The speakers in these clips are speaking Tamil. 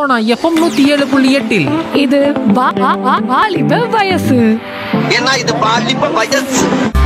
சோனா எஃப்எம் நூத்தி ஏழு புள்ளி எட்டில் இது வா- வா- வா- வாலிப வயசு ஏன்னா இது பாலிப்ப வயசு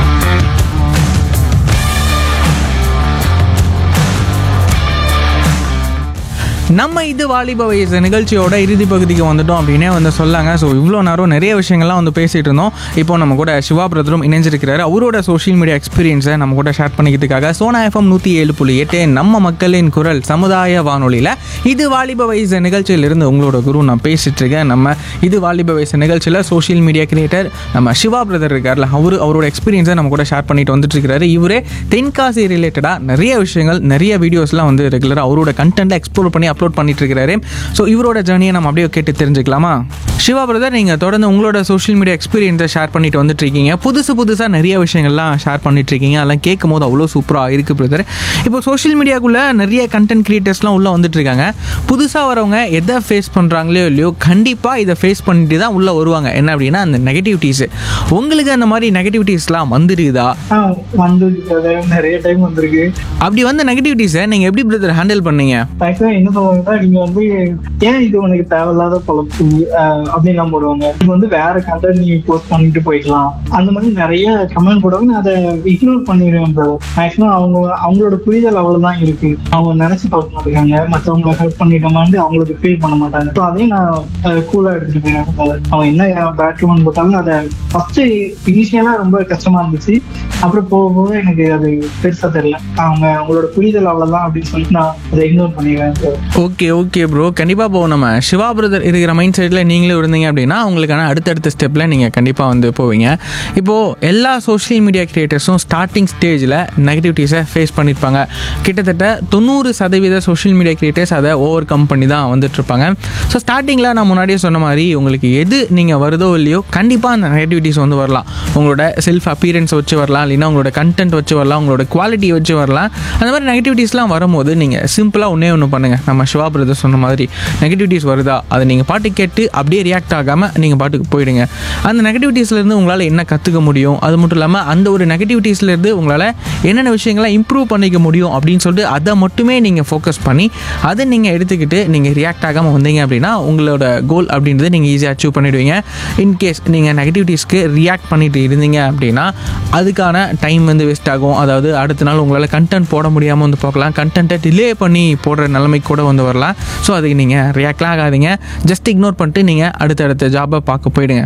நம்ம இது வாலிப வயசு நிகழ்ச்சியோட இறுதி பகுதிக்கு வந்துட்டோம் அப்படின்னே வந்து சொல்லாங்க ஸோ இவ்வளோ நேரம் நிறைய விஷயங்கள்லாம் வந்து பேசிகிட்டு இருந்தோம் இப்போ நம்ம கூட சிவா பிரதரும் இணைஞ்சிருக்கிறாரு அவரோட சோஷியல் மீடியா எக்ஸ்பீரியன்ஸை நம்ம கூட ஷேர் பண்ணிக்கிறதுக்காக சோனா எஃப்எம் நூற்றி ஏழு புள்ளி எட்டு நம்ம மக்களின் குரல் சமுதாய வானொலியில் இது வாலிப வயசு நிகழ்ச்சியிலிருந்து உங்களோட குரு நான் பேசிட்டு இருக்கேன் நம்ம இது வாலிப வயசு நிகழ்ச்சியில் சோஷியல் மீடியா கிரியேட்டர் நம்ம சிவா பிரதர் இருக்கார்ல அவரு அவரோட எக்ஸ்பீரியன்ஸை நம்ம கூட ஷேர் பண்ணிட்டு வந்துட்டு இருக்காரு இவரே தென்காசி ரிலேட்டடாக நிறைய விஷயங்கள் நிறைய வீடியோஸ்லாம் வந்து ரெகுலராக அவரோட கண்டென்ட்டை எக்ஸ்ப்ளோர் பண்ணி அப்லோட் பண்ணிட்டு இருக்கிறாரு ஸோ இவரோட ஜேர்னியை நம்ம அப்படியே கேட்டு தெரிஞ்சுக்கலாமா சிவா பிரதர் நீங்கள் தொடர்ந்து உங்களோட சோஷியல் மீடியா எக்ஸ்பீரியன்ஸை ஷேர் பண்ணிட்டு வந்துட்டு இருக்கீங்க புதுசு புதுசாக நிறைய விஷயங்கள்லாம் ஷேர் பண்ணிட்டு இருக்கீங்க அதெல்லாம் கேட்கும் போது அவ்வளோ சூப்பராக இருக்கு பிரதர் இப்போ சோஷியல் மீடியாக்குள்ளே நிறைய கண்டென்ட் கிரியேட்டர்ஸ்லாம் உள்ளே வந்துட்டு இருக்காங்க புதுசாக வரவங்க எதை ஃபேஸ் பண்ணுறாங்களோ இல்லையோ கண்டிப்பாக இதை ஃபேஸ் பண்ணிட்டு தான் உள்ளே வருவாங்க என்ன அப்படின்னா அந்த நெகட்டிவிட்டிஸ் உங்களுக்கு அந்த மாதிரி நெகட்டிவிட்டிஸ்லாம் வந்துருக்குதா ஆ, வந்திருக்கு brother. நிறைய டைம் வந்திருக்கு அப்படி வந்த நெகட்டிவிட்டிஸை நீங்கள் எப்படி பிரதர் ஹேண்டில் பண்ணீங்க ஆக்சுவலா என்ன சொல்லுவாங்கன்னா நீங்க வந்து ஏன் இது உனக்கு தேவையில்லாத பழப்பு அப்படின்லாம் போடுவாங்க இது வந்து வேற கண்டென்ட் நீங்க போஸ்ட் பண்ணிட்டு போய்க்கலாம் அந்த மாதிரி நிறைய கமெண்ட் போடுவாங்க நான் அதை இக்னோர் பண்ணிடுவேன் மேக்ஸிமம் அவங்க அவங்களோட புரிதல் அவ்வளவுதான் இருக்கு அவங்க நினைச்சு பார்க்க மாட்டாங்க மற்றவங்களை ஹெல்ப் பண்ணிட்டோமான்னு அவங்களுக்கு ஃபீல் பண்ண மாட்டாங்க ஸோ அதையும் நான் கூலா எடுத்துட்டு போயிடுவேன் brother. அவங்க என்ன பேட் கமெண்ட் போட்டாலும் அதை ஃபர்ஸ்ட் இனிஷியலா ரொம்ப கஷ்டமா இருந்துச்சு அப்புறம் போக போக எனக்கு அது பெருசா தெரியல அவங்க அவங்களோட புரிதல் அவ்வளவுதான் அப்படின்னு சொல்லிட்டு நான் அதை இக்னோர் பண்ணிடுவேன் brother. ஓகே ஓகே ப்ரோ கண்டிப்பாக போவோம் நம்ம சிவா பிரதர் இருக்கிற மைண்ட் செட்டில் நீங்களும் இருந்தீங்க அப்படின்னா உங்களுக்கான அடுத்தடுத்த ஸ்டெப்பில் நீங்கள் கண்டிப்பாக வந்து போவீங்க இப்போது எல்லா சோஷியல் மீடியா கிரியேட்டர்ஸும் ஸ்டார்டிங் ஸ்டேஜில் நெகட்டிவிட்டிஸை ஃபேஸ் பண்ணியிருப்பாங்க கிட்டத்தட்ட தொண்ணூறு சதவீத சோஷியல் மீடியா கிரியேட்டர்ஸ் அதை ஓவர் கம் பண்ணி தான் வந்துட்டு இருப்பாங்க ஸோ ஸ்டார்டிங்கில் நான் முன்னாடியே சொன்ன மாதிரி உங்களுக்கு எது நீங்கள் வருதோ இல்லையோ கண்டிப்பாக அந்த நெகட்டிவிட்டிஸ் வந்து வரலாம் உங்களோட செல்ஃப் அப்பீரன்ஸ் வச்சு வரலாம் இல்லைன்னா உங்களோட கண்டென்ட் வச்சு வரலாம் உங்களோட குவாலிட்டி வச்சு வரலாம் அந்த மாதிரி நெகட்டிவிட்டிஸ்லாம் வரும்போது நீங்கள் சிம்பிளாக ஒன்றே ஒன்று பண்ணுங்கள் நம்ம சிவா பிரதர் சொன்ன மாதிரி நெகட்டிவிட்டிஸ் வருதா அதை நீங்கள் பாட்டு கேட்டு அப்படியே ரியாக்ட் ஆகாமல் நீங்கள் பாட்டுக்கு போயிடுங்க அந்த நெகட்டிவிட்டிஸ்லேருந்து உங்களால் என்ன கற்றுக்க முடியும் அது மட்டும் இல்லாமல் அந்த ஒரு நெகட்டிவிட்டிஸ்லேருந்து உங்களால் என்னென்ன விஷயங்களை இம்ப்ரூவ் பண்ணிக்க முடியும் அப்படின்னு சொல்லிட்டு அதை மட்டுமே நீங்கள் ஃபோக்கஸ் பண்ணி அதை நீங்கள் எடுத்துக்கிட்டு நீங்கள் ரியாக்ட் ஆகாமல் வந்தீங்க அப்படின்னா உங்களோட கோல் அப்படின்றத நீங்கள் ஈஸியாக அச்சீவ் பண்ணிடுவீங்க இன்கேஸ் நீங்கள் நெகட்டிவிட்டிஸ்க்கு ரியாக்ட் பண்ணிட்டு இருந்தீங்க அப்படின்னா அதுக்கான டைம் வந்து வேஸ்ட் ஆகும் அதாவது அடுத்த நாள் உங்களால் கண்டென்ட் போட முடியாமல் வந்து போகலாம் கண்டென்ட்டை டிலே பண்ணி போடுற நிலைமைக்கு கூட வந்து வரலாம் ஸோ அதுக்கு நீங்கள் ரியாக்ட்லாம் ஆகாதீங்க ஜஸ்ட் இக்னோர் பண்ணிட்டு நீங்கள் அடுத்தடுத்த ஜாபை பார்க்க போயிடுங்க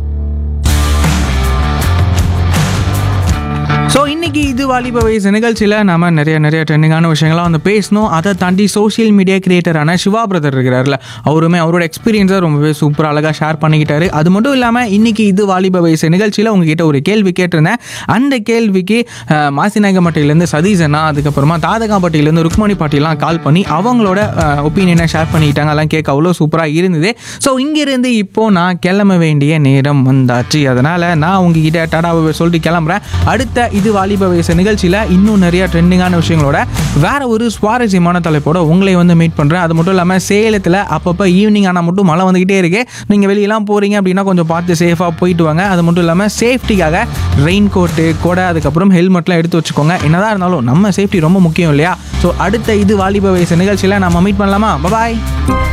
ஸோ இன்னைக்கு இது வாலிப வயசு நிகழ்ச்சியில் நாம நிறைய நிறைய ட்ரெண்டிங்கான விஷயங்கள்லாம் வந்து பேசணும் அதை தாண்டி சோஷியல் மீடியா கிரியேட்டரான சிவா பிரதர் இருக்கிறார்ல அவருமே அவரோட எக்ஸ்பீரியன்ஸை ரொம்பவே சூப்பராக அழகாக ஷேர் பண்ணிக்கிட்டாரு அது மட்டும் இல்லாமல் இன்னைக்கு இது வாலிப வயசு நிகழ்ச்சியில் உங்ககிட்ட ஒரு கேள்வி கேட்டிருந்தேன் அந்த கேள்விக்கு அஹ், மாசிநாயகம்பட்டியிலேருந்து சதீஷனா அதுக்கப்புறமா தாதகாம்பட்டியிலேருந்து ருக்மணி பாட்டிலாம் கால் பண்ணி அவங்களோட ஒப்பீனியனை ஷேர் பண்ணிக்கிட்டாங்க அதெல்லாம் கேட்க அவ்வளோ சூப்பராக இருந்தது ஸோ இங்கிருந்து இப்போ நான் கிளம்ப வேண்டிய நேரம் வந்தாச்சு அதனால் நான் உங்ககிட்ட டாடாவை சொல்லிட்டு கிளம்புறேன் அடுத்த இது வாலிப வயசு நிகழ்ச்சியில் இன்னும் நிறைய ட்ரெண்டிங்கான விஷயங்களோட வேற ஒரு சுவாரஸ்யமான தலைப்போட உங்களை வந்து மீட் பண்ணுறேன் அது மட்டும் இல்லாமல் சேலத்தில் அப்பப்போ ஈவினிங் ஆனால் மட்டும் மழை வந்துக்கிட்டே இருக்கு நீங்கள் வெளியெல்லாம் போகிறீங்க அப்படின்னா கொஞ்சம் பார்த்து சேஃபாக போயிட்டு வாங்க அது மட்டும் இல்லாமல் சேஃப்டிக்காக ரெயின் கோட்டு கொடை அதுக்கப்புறம் ஹெல்மெட்லாம் எடுத்து வச்சுக்கோங்க என்னதான் இருந்தாலும் நம்ம சேஃப்டி ரொம்ப முக்கியம் இல்லையா ஸோ அடுத்த இது வாலிப வயசு நிகழ்ச்சியில் நம்ம மீட் பண்ணலாமா பாய்